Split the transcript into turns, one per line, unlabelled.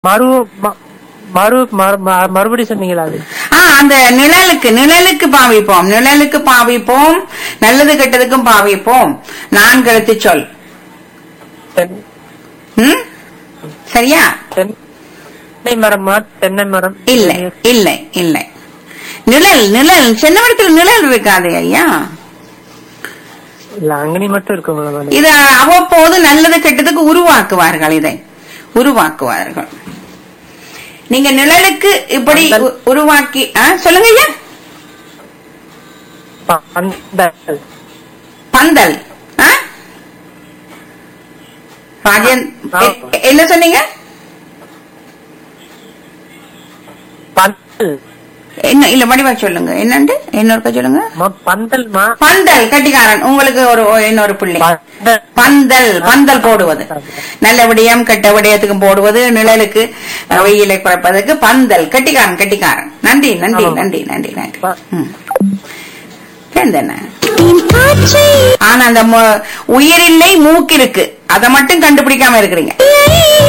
மறு ம- மறு மறு- ம- மறுபடி சொன்னீங்களா அது
ஆ அந்த நிழலுக்கு நிழலுக்கு பாவிப்போம் நிழலுக்கு பாவிப்போம் நல்லது கெட்டதுக்கும் பாவிப்போம் நான் கருத்து சொல்
தென்-
ம்? சரியா
தென்னை மரமா தென்னை மரம்
இல்லை இல்லை இல்லை நிழல் நிழல் சின்னவடத்தில் நிழல் இருக்காது ஐயா
இல்ல அங்கனி மட்டும் இருக்குங்களா மேடம்
இத அவ்வப்போது நல்லது கெட்டதுக்கு உருவாக்குவார்கள் இதை உருவாக்குவார்கள் நீங்க நிழலுக்கு இப்படி உ- உருவாக்கி ஆ, சொல்லுங்க ஐயா
பந்தல்
பந்தல் ஆ? ராஜேன்
ஆ.
எ- எ- என்ன சொன்னீங்க
பந்தல்
என்ன இல்ல வடிவா சொல்லுங்க என்னண்டு இன்னொருக்க சொல்லுங்க
ம- பந்தல்மா
பந்தல் கட்டிக்காரன் உங்களுக்கு ஒரு ஒரு- இன்னொரு பிள்ளை
பந்தல்
பந்தல் பந்தல் போடுவது நல்ல விடயம் கெட்ட விடயத்துக்கும் போடுவது நிழலுக்கு அஹ், வெயிலை குறைப்பதற்கு பந்தல் கட்டிக்காரன் கட்டிக்காரன் நன்றி நன்றி
ஆமாம்.
நன்றி நன்றி நன்றி
ப-
ம். சேர்ந்தேன. ஆனா அந்த மு- உயிரில்லை மூக்கிருக்கு அதை மட்டும் கண்டுபிடிக்காம இருக்கிறீங்க